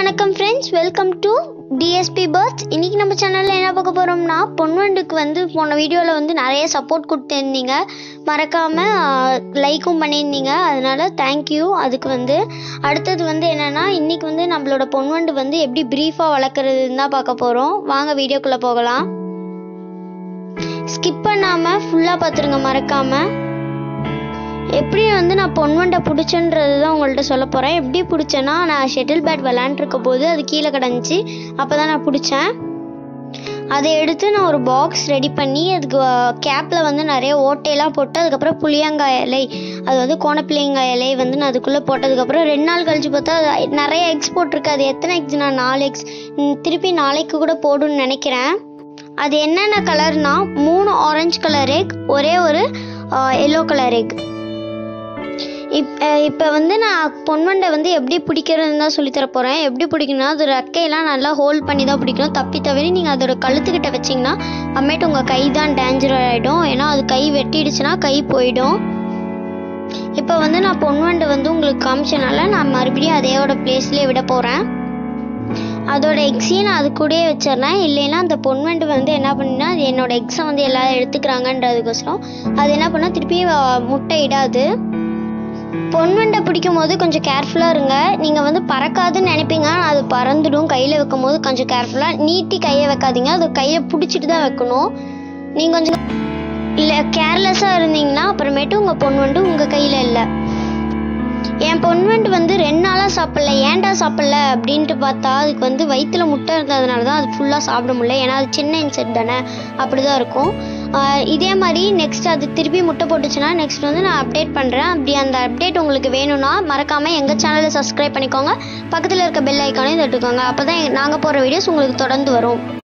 வணக்கம் friends welcome to DSP births இன்னைக்கு நம்ம சேனலில் என்ன பார்க்க போகிறோம்னா பொன்வண்டுக்கு வந்து போன வீடியோவில் வந்து நிறைய சப்போர்ட் கொடுத்துருந்தீங்க மறக்காமல் லைக்கும் பண்ணியிருந்தீங்க அதனால தேங்க்யூ அதுக்கு வந்து அடுத்தது வந்து என்னென்னா இன்னைக்கு வந்து நம்மளோட பொன்வண்டு வந்து எப்படி ப்ரீஃபாக வளர்க்குறதுன்னு தான் பார்க்க போகிறோம் வாங்க வீடியோக்குள்ளே போகலாம் ஸ்கிப் பண்ணாமல் ஃபுல்லாக பார்த்துருங்க மறக்காமல் எப்படி வந்து நான் பொன்வண்டை பிடிச்சேன்றது தான் உங்கள்கிட்ட சொல்ல போகிறேன் எப்படி பிடிச்சேன்னா நான் ஷெட்டில் பேட் விளாண்டுருக்க போது அது கீழே கிடந்துச்சு அப்போ தான் நான் பிடிச்சேன் அதை எடுத்து நான் ஒரு பாக்ஸ் ரெடி பண்ணி அதுக்கு கேப்பில் வந்து நிறைய ஓட்டையெல்லாம் போட்டு அதுக்கப்புறம் புளியங்காய் இலை அது வந்து கோணப்பிள்ளைங்காய் இலை வந்து நான் அதுக்குள்ளே போட்டதுக்கப்புறம் ரெண்டு நாள் கழிச்சு பார்த்தா அது நிறைய எக்ஸ் போட்டிருக்கு அது எத்தனை எக்ஸ் நான் நாலு எக்ஸ் திருப்பி நாளைக்கு கூட போடுன்னு நினைக்கிறேன் அது என்னென்ன கலர்னா மூணு ஆரஞ்சு கலர் எக் ஒரே ஒரு எல்லோ கலர் எக் இப் இப்போ வந்து நான் பொன்வண்டை வந்து எப்படி பிடிக்கிறதுன்னு தான் சொல்லித்தர போகிறேன் எப்படி பிடிக்கணும்னா அது ரெக்கையெல்லாம் நல்லா ஹோல்ட் பண்ணி தான் பிடிக்கணும் தப்பி தவிர நீங்கள் அதோட கழுத்துக்கிட்ட வச்சிங்கன்னா அம்மேட்டு உங்கள் கை தான் டேஞ்சர் ஆகிடும் ஏன்னா அது கை வெட்டிடுச்சுன்னா கை போயிடும் இப்போ வந்து நான் பொன்வண்டை வந்து உங்களுக்கு காமிச்சனால நான் மறுபடியும் அதேயோட பிளேஸ்லேயே விட போகிறேன் அதோட எக்ஸையும் நான் அது கூடயே வச்சிடுறேன் இல்லைன்னா அந்த பொன்வண்டு வந்து என்ன பண்ணுன்னா அது என்னோட எக்ஸை வந்து எல்லாரும் எடுத்துக்கிறாங்கன்றதுக்கோசரம் அது என்ன பண்ணால் திருப்பி அஹ், முட்டை இடாது பொன்வண்டை பிடிக்கும் போது கொஞ்சம் கேர்ஃபுல்லாக இருங்க நீங்கள் வந்து பறக்காதுன்னு நினைப்பீங்க ஆனா அது பறந்துடும் கையில் வைக்கும் போது கொஞ்சம் கேர்ஃபுல்லாக நீட்டி கையை வைக்காதீங்க அது கையில் பிடிச்சிட்டு தான் வைக்கணும் நீங்கள் கொஞ்சம் இல்லை கேர்லெஸ்ஸாக இருந்தீங்கன்னா அப்புறமேட்டு உங்கள் பொன்வண்டு உங்கள் கையில் இல்லை என் பொன்வண்டு வந்து ரெண்டு நாளாக சாப்பிடல ஏன்டா சாப்பிடல அப்படின்ட்டு பார்த்தா அதுக்கு வந்து வயிற்றுல முட்டை இருந்ததுனால தான் அது ஃபுல்லாக சாப்பிட முடியல ஏன்னா அது சின்ன இன்செக்ட் தானே அப்படி தான் இருக்கும் ஆஹ் இதே மாதிரி நெக்ஸ்ட் அது திருப்பி முட்டை போட்டுச்சுன்னா நெக்ஸ்ட் வந்து நான் அப்டேட் பண்ணுறேன் அப்படி அந்த அப்டேட் உங்களுக்கு வேணும்னா மறக்காமல் எங்கள் சேனலை சப்ஸ்கிரைப் பண்ணிக்கோங்க பக்கத்தில் இருக்க பெல் ஐக்கானையும் தட்டுக்கோங்க அப்போ தான் நாங்கள் போடுற வீடியோஸ் உங்களுக்கு தொடர்ந்து வரும்